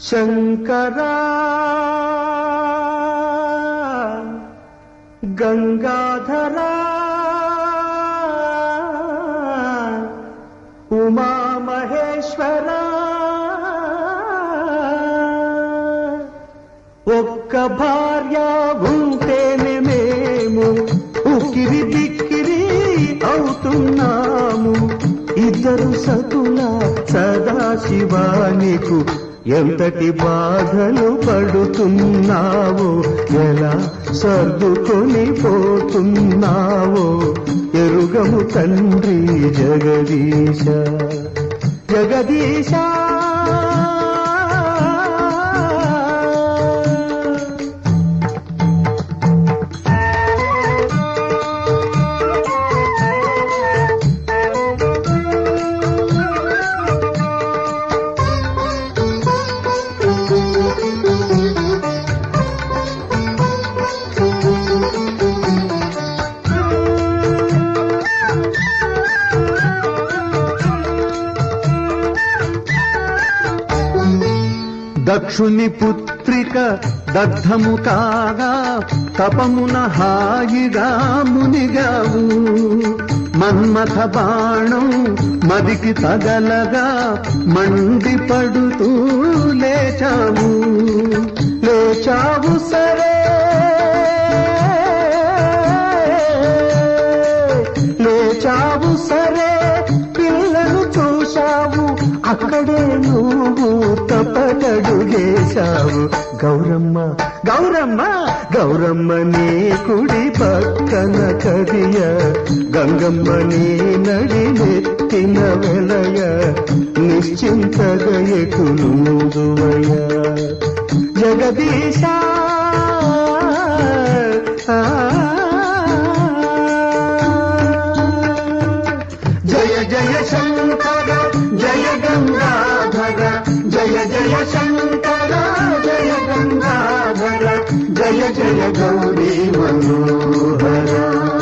శంకరా గంగాధరా ఉమా మహేశ్వరా ఒక్క భార్య ఉంటేనే మేము ఉక్కిరి బిక్కిరి అవుతున్నాము ఇద్దరు సతుల సదాశివానికు ఎంతటి బాధలు పడుతున్నావో ఎలా సర్దుకొని పోతున్నావో ఎరుగము తండ్రి జగదీశ జగదీశ దక్షుని పుత్రిక దగ్ధము కాగా తపమున హాయిగా మునిగావు మన్మథ బాణం మదికి తగలగా మండిపడుతూ లేచావు లేచావు సరే లేచావు సరే పిల్లలు చూశావు అక్కడే నువ్వు తప్పటడుగేశావు గౌరమ్మ గౌరమ్మ గౌరమ్మ నీ కుడి పక్కన కదియ గంగమ్మ నీ నడి నెత్తిన వెలయ నిశ్చింతగయకులుదువయ జగదీశ జయ జయ శంకర జయ గంగాధర జయ జయ శంకర జయ గంగాధర జయ జయ గౌరీ మనోహర